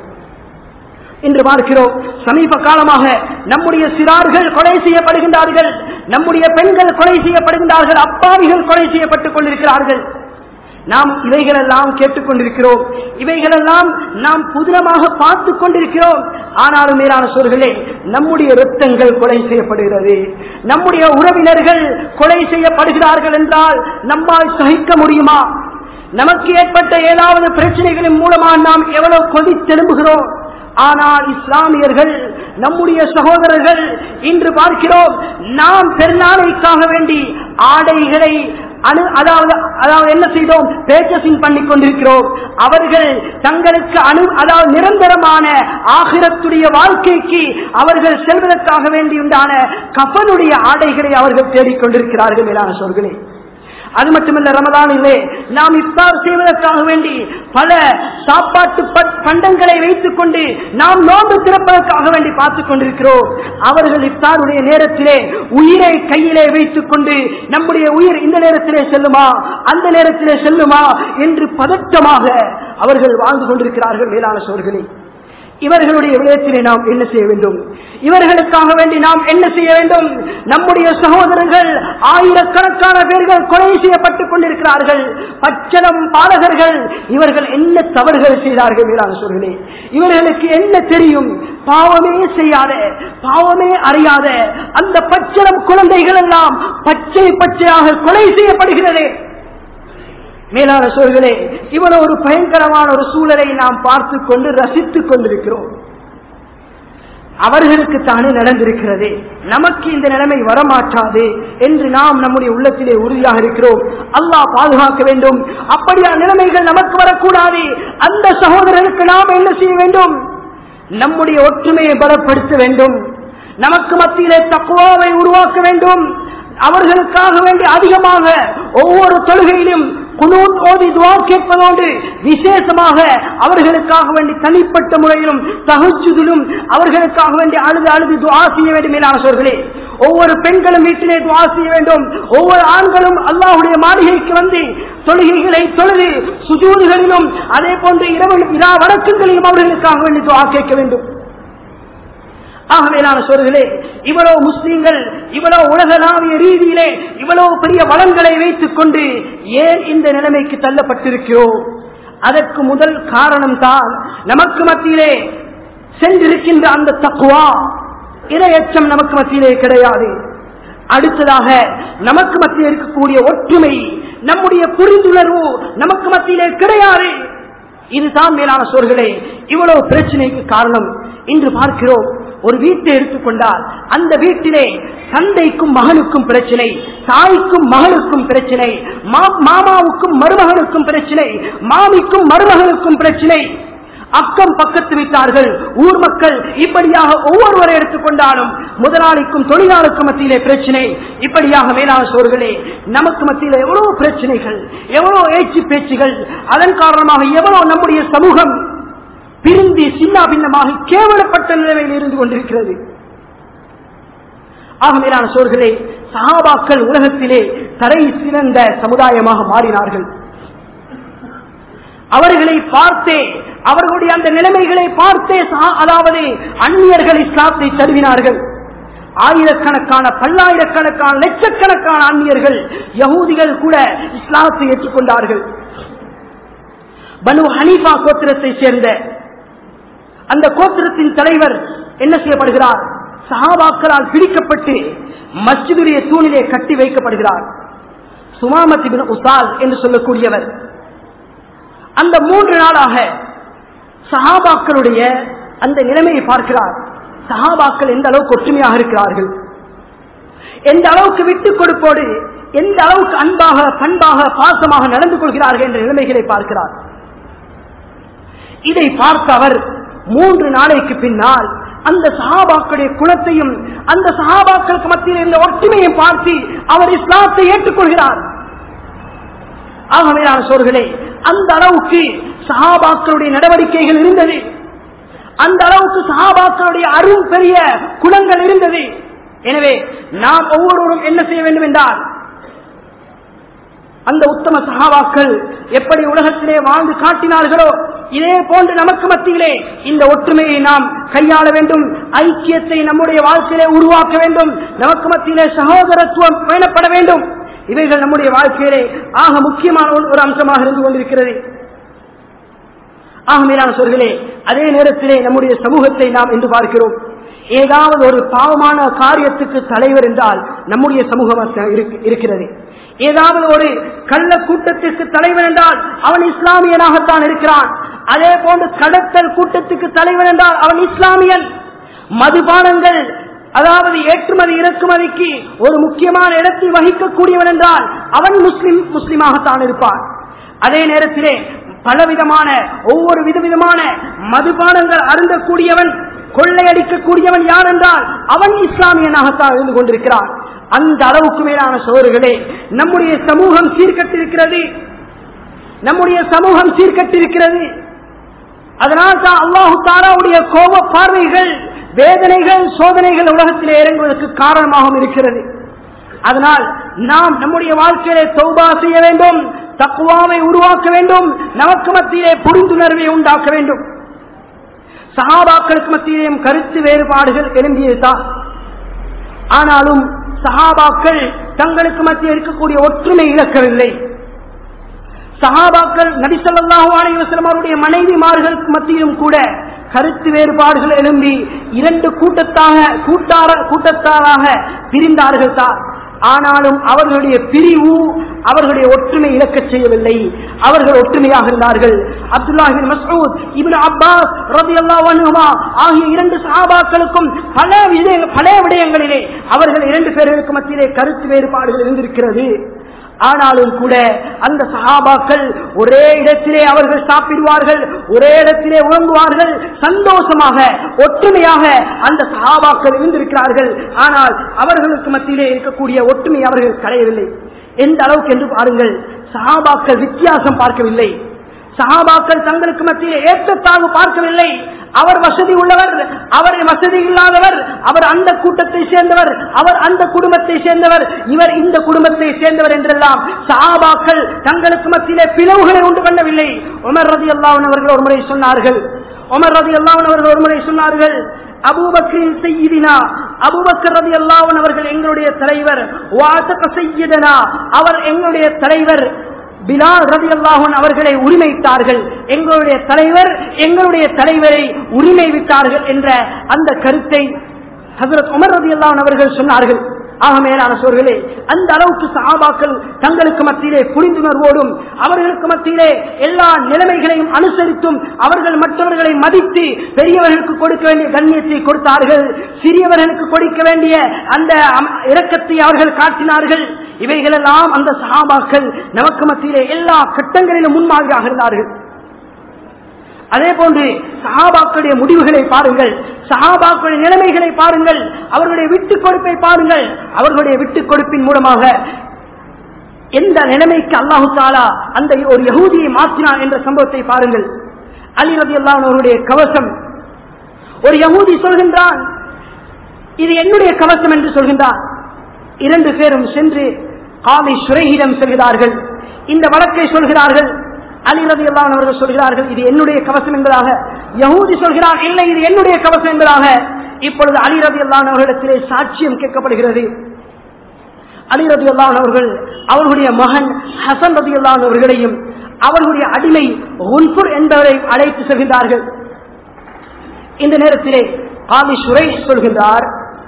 இன்று பார்க்கிறோம் சமீப காலமாக நம்முடைய சிறார்கள் கொலை செய்யப்படுகின்றார்கள் நம்முடைய பெண்கள் கொலை செய்யப்படுகின்றார்கள் அப்பாவிகள் கொலை செய்யப்பட்டுக் கொண்டிருக்கிறார்கள் நாம் இவைகளெல்லாம் கேட்டுக்கொண்டிருக்கிறோம் இவைகளெல்லாம் நாம் புதினமாக பார்த்து கொண்டிருக்கிறோம் ஆனாலும் மேலான சோர்களே நம்முடைய ரத்தங்கள் கொலை செய்யப்படுகிறது நம்முடைய உறவினர்கள் கொலை செய்யப்படுகிறார்கள் என்றால் நம்மால் சகிக்க முடியுமா நமக்கு ஏற்பட்ட ஏதாவது பிரச்சனைகளின் மூலமாக நாம் எவ்வளவு கொதித்தெலும்புகிறோம் ஆனால் இஸ்லாமியர்கள் நம்முடைய சகோதரர்கள் இன்று பார்க்கிறோம் நாம் பெருநாளைக்காக வேண்டி ஆடைகளை அணு அதாவது அதாவது என்ன செய்தோம் பேச்சசிங் பண்ணி கொண்டிருக்கிறோம் அவர்கள் தங்களுக்கு அணு அதாவது நிரந்தரமான ஆகிரத்துடைய வாழ்க்கைக்கு அவர்கள் செல்வதற்காக வேண்டியுண்டான கப்பனுடைய ஆடைகளை அவர்கள் தேடிக்கொண்டிருக்கிறார்கள் மேலான சொற்களே அது மட்டுமல்ல ரமதானிலே நாம் இஃப்தார் செய்வதற்காக வேண்டி பல சாப்பாட்டு ப- பண்டங்களை வைத்துக் கொண்டு நாம் நோன்பு திறப்பதற்காக வேண்டி பார்த்துக் கொண்டிருக்கிறோம் அவர்கள் இஃப்தாருடைய நேரத்திலே உயிரை கையிலே வைத்துக் கொண்டு நம்முடைய உயிர் இந்த நேரத்திலே செல்லுமா அந்த நேரத்திலே செல்லுமா என்று பதட்டமாக அவர்கள் வாழ்ந்து கொண்டிருக்கிறார்கள் மேலான சோர்களே இவர்களுடைய விடயத்திலே நாம் என்ன செய்ய வேண்டும் இவர்களுக்காக வேண்டி நாம் என்ன செய்ய வேண்டும் நம்முடைய சகோதரர்கள் ஆயிரக்கணக்கான பேர்கள் கொலை செய்யப்பட்டுக் கொண்டிருக்கிறார்கள் பச்சனம் பாலகர்கள் இவர்கள் என்ன தவறுகள் செய்தார்கள் மீதான சொல்களே இவர்களுக்கு என்ன தெரியும் பாவமே செய்யாத பாவமே அறியாத அந்த பச்சனம் குழந்தைகள் எல்லாம் பச்சை பச்சையாக கொலை செய்யப்படுகிறது மேலான சோர்களே இவ்வளவு ஒரு பயங்கரமான ஒரு சூழலை நாம் பார்த்து கொண்டு ரசித்துக் கொண்டிருக்கிறோம் அவர்களுக்கு தானே நடந்திருக்கிறது நமக்கு இந்த நிலைமை வரமாட்டாது என்று நாம் நம்முடைய உள்ளத்திலே உறுதியாக இருக்கிறோம் அல்லாஹ் பாதுகாக்க வேண்டும் அப்படியா நிலைமைகள் நமக்கு வரக்கூடாது அந்த சகோதரருக்கு நாம் என்ன செய்ய வேண்டும் நம்முடைய ஒற்றுமையை பலப்படுத்த வேண்டும் நமக்கு மத்தியிலே தக்குவாவை உருவாக்க வேண்டும் அவர்களுக்காக வேண்டி அதிகமாக ஒவ்வொரு தொழுகையிலும் குனூத் ஓதி துவா கேட்பதோடு விசேஷமாக அவர்களுக்காக வேண்டி தனிப்பட்ட முறையிலும் தகுச்சுதிலும் அவர்களுக்காக வேண்டி அழுது அழுது துவா செய்ய வேண்டும் மேலான சோர்களே ஒவ்வொரு பெண்களும் வீட்டிலே துவா செய்ய வேண்டும் ஒவ்வொரு ஆண்களும் அல்லாஹுடைய மாளிகைக்கு வந்து தொழுகைகளை தொழுது சுஜூதுகளிலும் அதே போன்று இரவு இரா வழக்கங்களையும் அவர்களுக்காக வேண்டி துவா கேட்க வேண்டும் ஆகவேலான சோர்களே இவ்வளவு முஸ்லீம்கள் இவ்வளவு உலகளாவிய ரீதியிலே இவ்வளவு பெரிய வளங்களை வைத்துக் கொண்டு ஏன் இந்த நிலைமைக்கு தள்ளப்பட்டிருக்கிறோம் அதற்கு முதல் காரணம் தான் நமக்கு மத்தியிலே சென்றிருக்கின்ற அந்த தக்குவா இரையச்சம் நமக்கு மத்தியிலே கிடையாது அடுத்ததாக நமக்கு மத்தியில் இருக்கக்கூடிய ஒற்றுமை நம்முடைய புரிந்துணர்வு நமக்கு மத்தியிலே கிடையாது இதுதான் மேலான சோர்களே இவ்வளவு பிரச்சனைக்கு காரணம் இன்று பார்க்கிறோம் ஒரு வீட்டை எடுத்துக்கொண்டால் அந்த வீட்டிலே தந்தைக்கும் மகனுக்கும் பிரச்சனை தாய்க்கும் மகனுக்கும் பிரச்சனை மாமாவுக்கும் மருமகனுக்கும் பிரச்சனை மாமிக்கும் மருமகனுக்கும் பிரச்சனை அக்கம் பக்கத்து விட்டார்கள் ஊர் மக்கள் இப்படியாக ஒவ்வொருவரை எடுத்துக்கொண்டாலும் முதலாளிக்கும் தொழிலாளருக்கும் மத்தியிலே பிரச்சனை இப்படியாக மேலான சோர்களே நமக்கு மத்தியிலே எவ்வளவு பிரச்சனைகள் எவ்வளவு ஏச்சு பேச்சுகள் அதன் காரணமாக எவ்வளவு நம்முடைய சமூகம் பிரிந்து சின்ன பின்னமாக கேவலப்பட்ட நிலைமையில் இருந்து கொண்டிருக்கிறது ஆக மேலான சோர்களே சகாபாக்கள் உலகத்திலே தரை சிறந்த சமுதாயமாக மாறினார்கள் அவர்களை பார்த்தே அவர்களுடைய அந்த நிலைமைகளை பார்த்தே அதாவது அந்நியர்கள் இஸ்லாத்தை தழுவினார்கள் ஆயிரக்கணக்கான பல்லாயிரக்கணக்கான லட்சக்கணக்கான அந்நியர்கள் யகூதிகள் கூட இஸ்லாத்தை ஏற்றுக்கொண்டார்கள் பனு ஹனீஃபா கோத்திரத்தை சேர்ந்த அந்த கோத்திரத்தின் தலைவர் என்ன செய்யப்படுகிறார் சஹாபாக்களால் பிடிக்கப்பட்டு மஸ்ஜிதுடைய தூணிலே கட்டி வைக்கப்படுகிறார் சுமாமத்தி உசால் என்று சொல்லக்கூடியவர் அந்த மூன்று நாளாக சஹாபாக்களுடைய அந்த நிலைமையை பார்க்கிறார் சஹாபாக்கள் எந்த அளவுக்கு ஒற்றுமையாக இருக்கிறார்கள் எந்த அளவுக்கு விட்டுக் கொடுப்போடு எந்த அளவுக்கு அன்பாக பண்பாக பாசமாக நடந்து கொள்கிறார்கள் என்ற நிலைமைகளை பார்க்கிறார் இதை பார்த்த அவர் மூன்று நாளைக்கு பின்னால் அந்த சஹாபாக்களுடைய குலத்தையும் அந்த சஹாபாக்களுக்கு மத்தியில் இருந்த ஒற்றுமையை பார்த்து அவர் இஸ்லாத்தை ஏற்றுக்கொள்கிறார் ஆகவே நான் சொல்கிறே அந்த அளவுக்கு சஹாபாக்களுடைய நடவடிக்கைகள் இருந்தது அந்த அளவுக்கு சஹாபாக்களுடைய அருள் பெரிய குணங்கள் இருந்தது எனவே நாம் ஒவ்வொருவரும் என்ன செய்ய வேண்டும் என்றால் அந்த உத்தம சகாபாக்கள் எப்படி உலகத்திலே வாழ்ந்து காட்டினார்களோ இதே போன்று நமக்கு மத்தியிலே இந்த ஒற்றுமையை நாம் கையாள வேண்டும் ஐக்கியத்தை நம்முடைய வாழ்க்கையிலே உருவாக்க வேண்டும் நமக்கு மத்தியிலே சகோதரத்துவம் பேணப்பட வேண்டும் இவைகள் நம்முடைய வாழ்க்கையிலே ஆக முக்கியமான ஒரு அம்சமாக இருந்து கொண்டிருக்கிறது ஆக மேலான சொல்களே அதே நேரத்திலே நம்முடைய சமூகத்தை நாம் என்று பார்க்கிறோம் ஏதாவது ஒரு பாவமான காரியத்துக்கு தலைவர் என்றால் நம்முடைய சமூகம் இருக்கிறது ஏதாவது ஒரு கள்ள கூட்டத்திற்கு தலைவர் என்றால் அவன் இஸ்லாமியனாகத்தான் இருக்கிறான் அதே போன்று கடத்தல் கூட்டத்துக்கு தலைவர் என்றால் அவன் இஸ்லாமியன் மதுபானங்கள் அதாவது ஏற்றுமதி இறக்குமதிக்கு ஒரு முக்கியமான இடத்தை வகிக்கக்கூடியவன் என்றால் அவன் முஸ்லிம் முஸ்லிமாகத்தான் இருப்பான் அதே நேரத்திலே பலவிதமான ஒவ்வொரு விதவிதமான மதுபானங்கள் அருந்தக்கூடியவன் கொள்ளையடிக்கக்கூடியவன் யார் என்றால் அவன் இஸ்லாமியனாகத்தான் இருந்து கொண்டிருக்கிறான் அந்த அளவுக்கு மேலான சோறுகளே நம்முடைய சமூகம் சீர்கட்டிருக்கிறது நம்முடைய சமூகம் சீர்கட்டிருக்கிறது அதனால் தான் அல்லாஹு தாராவுடைய கோப பார்வைகள் வேதனைகள் சோதனைகள் உலகத்திலே இறங்குவதற்கு காரணமாகவும் இருக்கிறது அதனால் நாம் நம்முடைய வாழ்க்கையிலே தௌபா செய்ய வேண்டும் தக்குவாவை உருவாக்க வேண்டும் நமக்கு மத்தியிலே புரிந்துணர்வை உண்டாக்க வேண்டும் சகாபாக்களுக்கு மத்தியிலேயும் கருத்து வேறுபாடுகள் எழும்பியதுதான் ஆனாலும் சஹாபாக்கள் தங்களுக்கு மத்தியில் இருக்கக்கூடிய ஒற்றுமை இழக்கவில்லை சஹாபாக்கள் நபிசல்லாஹு அலைவசலம் அவருடைய மனைவிமார்களுக்கு மத்தியிலும் கூட கருத்து வேறுபாடுகள் எழும்பி இரண்டு கூட்டத்தாக கூட்டார கூட்டத்தாராக பிரிந்தார்கள் தான் ஆனாலும் அவர்களுடைய பிரிவு அவர்களுடைய ஒற்றுமை இழக்கச் செய்யவில்லை அவர்கள் ஒற்றுமையாக இருந்தார்கள் அப்துல்லாஹின் மசூத் இபின் அப்பாஸ் ரபி அல்லா ஆகிய இரண்டு சஹாபாக்களுக்கும் பல விடய பல விடயங்களிலே அவர்கள் இரண்டு பேர்களுக்கு மத்தியிலே கருத்து வேறுபாடுகள் இருந்திருக்கிறது ஆனாலும் கூட அந்த சஹாபாக்கள் ஒரே இடத்திலே அவர்கள் சாப்பிடுவார்கள் ஒரே இடத்திலே உறங்குவார்கள் சந்தோஷமாக ஒற்றுமையாக அந்த சஹாபாக்கள் இருந்திருக்கிறார்கள் ஆனால் அவர்களுக்கு மத்தியிலே இருக்கக்கூடிய ஒற்றுமை அவர்கள் கரையவில்லை எந்த அளவுக்கு என்று பாருங்கள் சஹாபாக்கள் வித்தியாசம் பார்க்கவில்லை சஹாபாக்கள் தங்களுக்கு மத்தியிலே ஏற்றத்தாழ்வு பார்க்கவில்லை அவர் வசதி உள்ளவர் அவர் வசதி இல்லாதவர் அவர் அந்த கூட்டத்தை சேர்ந்தவர் அவர் அந்த குடும்பத்தை சேர்ந்தவர் இவர் இந்த குடும்பத்தை சேர்ந்தவர் என்றெல்லாம் சஹாபாக்கள் தங்களுக்கு மத்தியிலே பிளவுகளை உண்டு பண்ணவில்லை உமர் ரதி அல்லாவன் அவர்கள் ஒரு முறை சொன்னார்கள் உமர் ரதி அல்லாவன் அவர்கள் ஒரு முறை சொன்னார்கள் அபூபக்கரின் செய்யினா அபூபக்கர் ரதி அல்லாவன் அவர்கள் எங்களுடைய தலைவர் வாத்தக செய்யிடனா அவர் எங்களுடைய தலைவர் பிலால் ரதி அல்லாஹன் அவர்களை உரிமைத்தார்கள் எங்களுடைய தலைவர் எங்களுடைய தலைவரை உரிமை விட்டார்கள் என்ற அந்த கருத்தை ஹசரத் உமர் ரதி அல்லாஹன் அவர்கள் சொன்னார்கள் ஆக மேலான சோர்களே அந்த அளவுக்கு சஹாபாக்கள் தங்களுக்கு மத்தியிலே புரிந்துணர்வோடும் அவர்களுக்கு மத்தியிலே எல்லா நிலைமைகளையும் அனுசரித்தும் அவர்கள் மற்றவர்களை மதித்து பெரியவர்களுக்கு கொடுக்க வேண்டிய கண்ணியத்தை கொடுத்தார்கள் சிறியவர்களுக்கு கொடுக்க வேண்டிய அந்த இரக்கத்தை அவர்கள் காட்டினார்கள் இவைகளெல்லாம் அந்த சஹாபாக்கள் நமக்கு மத்தியிலே எல்லா கட்டங்களிலும் முன்மாதிரியாக இருந்தார்கள் அதே போன்று சஹாபாக்களுடைய முடிவுகளை பாருங்கள் சஹாபாக்களுடைய நிலைமைகளை பாருங்கள் அவர்களுடைய விட்டுக் கொடுப்பை பாருங்கள் அவர்களுடைய விட்டுக் கொடுப்பின் மூலமாக எந்த நிலைமைக்கு அல்லாஹு தாலா அந்த ஒரு யகூதியை மாற்றினான் என்ற சம்பவத்தை பாருங்கள் அலி ரதி அவருடைய கவசம் ஒரு யகூதி சொல்கின்றான் இது என்னுடைய கவசம் என்று சொல்கின்றான் இரண்டு பேரும் சென்று காலை சுரையிடம் செல்கிறார்கள் இந்த வழக்கை சொல்கிறார்கள் அலி ரதி அவர்கள் சொல்கிறார்கள் இது என்னுடைய கவசம் என்பதாக யகூதி சொல்கிறார் இல்லை இது என்னுடைய கவசம் என்பதாக இப்பொழுது அலி ரதி அவர்களிடத்திலே சாட்சியம் கேட்கப்படுகிறது அலி ரதி அவர்கள் அவர்களுடைய மகன் ஹசன் ரதி அவர்களையும் அவர்களுடைய அடிமை உன்புர் என்பவரை அழைத்து செல்கின்றார்கள் இந்த நேரத்திலே காலி சுரை சொல்கின்றார்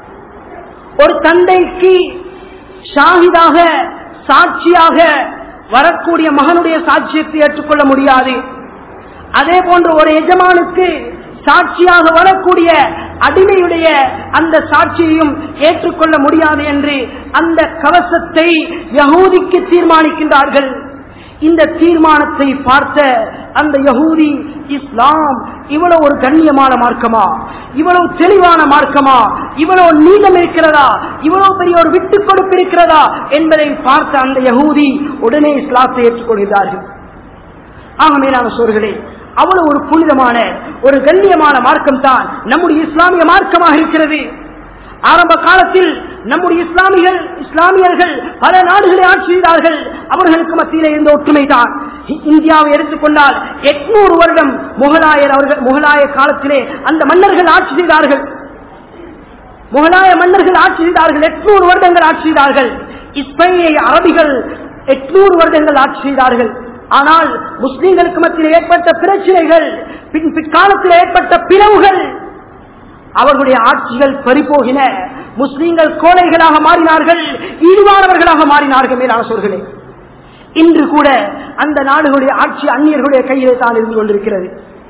ஒரு தந்தைக்கு ஷாஹிதாக சாட்சியாக வரக்கூடிய மகனுடைய சாட்சியத்தை ஏற்றுக்கொள்ள முடியாது அதே போன்று ஒரு எஜமானுக்கு சாட்சியாக வரக்கூடிய அடிமையுடைய அந்த சாட்சியையும் ஏற்றுக்கொள்ள முடியாது என்று அந்த கவசத்தை யகூதிக்கு தீர்மானிக்கின்றார்கள் இந்த தீர்மானத்தை பார்த்த அந்த யகூதி இஸ்லாம் இவ்வளவு ஒரு கண்ணியமான மார்க்கமா இவ்வளவு தெளிவான மார்க்கமா இவ்வளவு நீளம் இருக்கிறதா இவ்வளவு பெரிய ஒரு விட்டுக் கொடுப்பு இருக்கிறதா என்பதை பார்த்த அந்த யகூதி உடனே இஸ்லாத்தை ஏற்றுக்கொள்கிறார்கள் ஆக மேலான சோர்களே அவ்வளவு ஒரு புனிதமான ஒரு கண்ணியமான மார்க்கம் தான் நம்முடைய இஸ்லாமிய மார்க்கமாக இருக்கிறது ஆரம்ப காலத்தில் நம்முடைய இஸ்லாமியர்கள் இஸ்லாமியர்கள் பல நாடுகளை ஆட்சி செய்தார்கள் அவர்களுக்கு மத்தியிலே இருந்த ஒற்றுமை தான் இந்தியாவை எடுத்துக்கொண்டால் எட்நூறு வருடம் முகலாயர் அவர்கள் முகலாய காலத்திலே அந்த மன்னர்கள் ஆட்சி செய்தார்கள் முகலாய மன்னர்கள் ஆட்சி செய்தார்கள் எட்நூறு வருடங்கள் ஆட்சி செய்தார்கள் இஸ்பெயினை அரபிகள் எட்நூறு வருடங்கள் ஆட்சி செய்தார்கள் ஆனால் முஸ்லிம்களுக்கு மத்தியில் ஏற்பட்ட பிரச்சனைகள் பின் பிற்காலத்தில் ஏற்பட்ட பிளவுகள் அவர்களுடைய ஆட்சிகள் பறிபோகின முஸ்லீம்கள் கோழைகளாக மாறினார்கள் ஈடுபாடவர்களாக மாறினார்கள் மேலான சொல்களே இன்று கூட அந்த நாடுகளுடைய ஆட்சி அந்நியர்களுடைய கையிலே தான் இருந்து கொண்டிருக்கிறது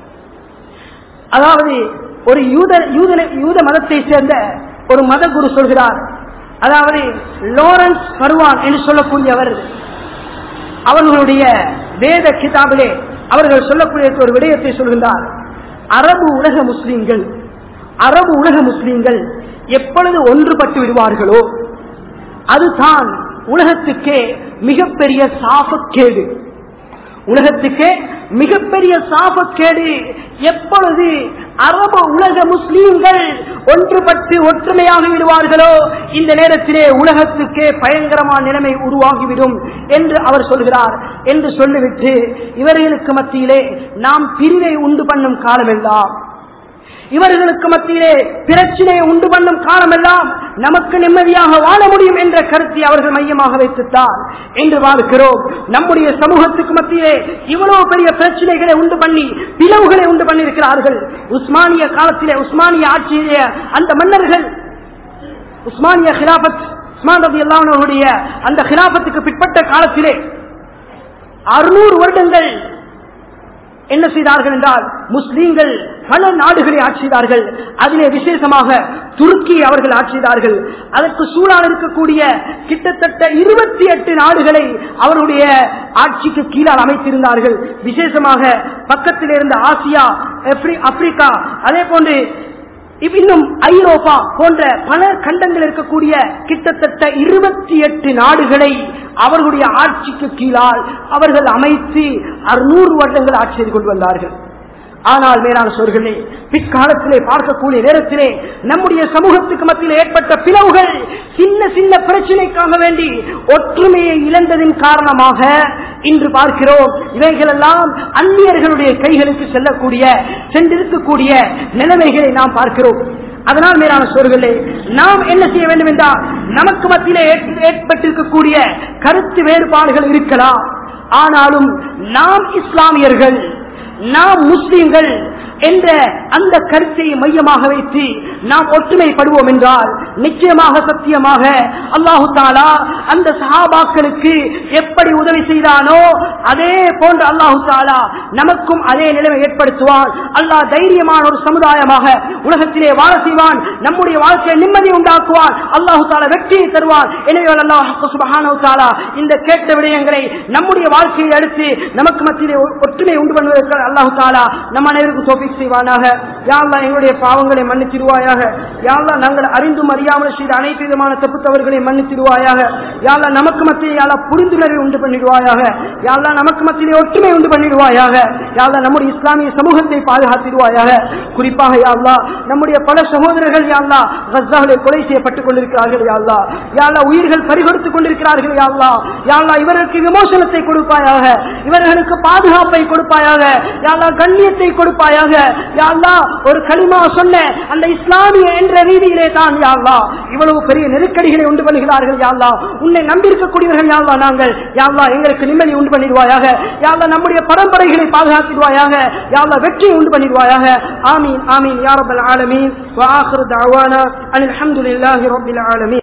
அதாவது ஒரு யூத யூத யூத மதத்தை சேர்ந்த ஒரு மத குரு சொல்கிறார் அதாவது லாரன்ஸ் பருவான் என்று சொல்லக்கூடியவர் அவர்களுடைய வேத கிதாபிலே அவர்கள் சொல்லக்கூடிய ஒரு விடயத்தை சொல்கின்றார் அரபு உலக முஸ்லீம்கள் அரபு உலக முஸ்லீம்கள் எப்பொழுது ஒன்றுபட்டு விடுவார்களோ அதுதான் உலகத்துக்கே மிகப்பெரிய சாபக்கேடு உலகத்துக்கே மிகப்பெரிய சாபக்கேடு எப்பொழுது அரபு உலக முஸ்லீம்கள் ஒன்றுபட்டு ஒற்றுமையாக விடுவார்களோ இந்த நேரத்திலே உலகத்துக்கே பயங்கரமான நிலைமை உருவாகிவிடும் என்று அவர் சொல்கிறார் என்று சொல்லிவிட்டு இவர்களுக்கு மத்தியிலே நாம் பிரிவை உண்டு பண்ணும் காலமெல்லாம் இவர்களுக்கு மத்தியிலே பிரச்சனையை உண்டு பண்ணும் காலமெல்லாம் நமக்கு நிம்மதியாக வாழ முடியும் என்ற கருத்தை அவர்கள் மையமாக வைத்துத்தான் என்று பார்க்கிறோம் நம்முடைய சமூகத்துக்கு மத்தியிலே இவ்வளவு பெரிய பிரச்சனைகளை உண்டு பண்ணி பிளவுகளை உண்டு பண்ணியிருக்கிறார்கள் உஸ்மானிய காலத்திலே உஸ்மானிய ஆட்சியிலே அந்த மன்னர்கள் உஸ்மானிய ஹிலாபத் உஸ்மான் ரபி அல்லாவுடைய அந்த ஹிலாபத்துக்கு பிற்பட்ட காலத்திலே அறுநூறு வருடங்கள் என்ன செய்தார்கள் என்றால் முஸ்லீம்கள் பல நாடுகளை ஆட்சிதார்கள் அதிலே விசேஷமாக துருக்கியை அவர்கள் ஆட்சிதார்கள் அதற்கு சூழால் இருக்கக்கூடிய கிட்டத்தட்ட இருபத்தி எட்டு நாடுகளை அவருடைய ஆட்சிக்கு கீழால் அமைத்திருந்தார்கள் விசேஷமாக பக்கத்தில் இருந்த ஆசியா ஆப்பிரி- ஆப்பிரிக்கா அதே போன்று இவ் இன்னும் ஐரோப்பா போன்ற பல கண்டங்கள் இருக்கக்கூடிய கிட்டத்தட்ட இருபத்தி எட்டு நாடுகளை அவர்களுடைய ஆட்சிக்கு கீழால் அவர்கள் அமைத்து அறுநூறு வருடங்கள் ஆட்சி செய்து கொண்டு வந்தார்கள் ஆனால் மேலான சோர்களே பிற்காலத்திலே பார்க்கக்கூடிய நேரத்திலே நம்முடைய சமூகத்துக்கு மத்தியில் ஏற்பட்ட பிளவுகள் சின்ன சின்ன பிரச்சனைக்காக வேண்டி ஒற்றுமையை இழந்ததின் காரணமாக இன்று பார்க்கிறோம் இவைகளெல்லாம் அந்நியர்களுடைய கைகளுக்கு செல்லக்கூடிய சென்றிருக்கக்கூடிய நிலைமைகளை நாம் பார்க்கிறோம் அதனால் மேலான சோர்களே நாம் என்ன செய்ய வேண்டும் என்றால் நமக்கு மத்தியிலே ஏற்ப- ஏற்பட்டிருக்கக்கூடிய கருத்து வேறுபாடுகள் இருக்கலாம் ஆனாலும் நாம் இஸ்லாமியர்கள் நாம் முஸ்லிம்கள் என்ற அந்த கருத்தை மையமாக வைத்து நாம் ஒற்றுமைப்படுவோம் என்றால் நிச்சயமாக சத்தியமாக அல்லாஹு தாலா அந்த சஹாபாக்களுக்கு எப்படி உதவி செய்தானோ அதே போன்று அல்லாஹு தாலா நமக்கும் அதே நிலைமை ஏற்படுத்துவான் அல்லாஹ் தைரியமான ஒரு சமுதாயமாக உலகத்திலே வாழ செய்வான் நம்முடைய வாழ்க்கையை நிம்மதி உண்டாக்குவான் அல்லாஹு தாலா வெற்றியை தருவான் எனவே அல்லாஹ் சுபஹானஹு தஆலா இந்த கேட்ட விடயங்களை நம்முடைய வாழ்க்கையை அடுத்து நமக்கு மத்தியிலே ஒ- ஒற்றுமை உண்டு பண்ணுவதற்கு அல்லாஹு தாலா நம்ம அனைவருக்கும் தோப்பிக் செய்வானாக யாழ்லா எங்களுடைய பாவங்களை மன்னித்திருவாயாக யாழ்லா நாங்கள் அறிந்தும் அறியாமல் செய்த அனைத்து விதமான தப்பு தவறுகளை மன்னித்திருவாயாக யாழ்லா நமக்கு மத்தியில் யாழா புரிந்துணர்வை உண்டு பண்ணிடுவாயாக யாழ்லா நமக்கு மத்தியிலே ஒற்றுமை உண்டு பண்ணிடுவாயாக யாழ்லா நம்முடைய இஸ்லாமிய சமூகத்தை பாதுகாத்திடுவாயாக குறிப்பாக யாழ்லா நம்முடைய பல சகோதரர்கள் யாழ்லா கஸ்ஸாவிலே கொலை செய்யப்பட்டுக் கொண்டிருக்கிறார்கள் யாழ்லா யாழ்லா உயிர்கள் பறிகொடுத்துக் கொண்டிருக்கிறார்கள் யாழ்லா யாழ்லா இவர்களுக்கு விமோசனத்தை கொடுப்பாயாக இவர்களுக்கு பாதுகாப்பை கொடுப்பாயாக யாழ்லா கண்ணியத்தை கொடுப்பாயாக யாழ்லா ஒரு களிமா சொன்ன அந்த இஸ்லாமிய என்ற ரீதியிலே தான் யாழ்லா இவ்வளவு பெரிய நெருக்கடிகளை உண்டு பண்ணுகிறார்கள் யாழ்லா உன்னை நம்பியிருக்கக்கூடியவர்கள் யாழ்லா நாங்கள் யாழ்லா எங்களுக்கு நிம்மதி உண்டு பண்ணிடுவாயாக யாழ்லா நம்முடைய பரம்பரைகளை பாதுகாத்திடுவாயாக யாழ்லா வெற்றியை உண்டு பண்ணிடுவாயாக ஆமீன் ஆமீன் யாரபல் ஆலமீன் وآخر دعوانا أن الحمد لله رب العالمين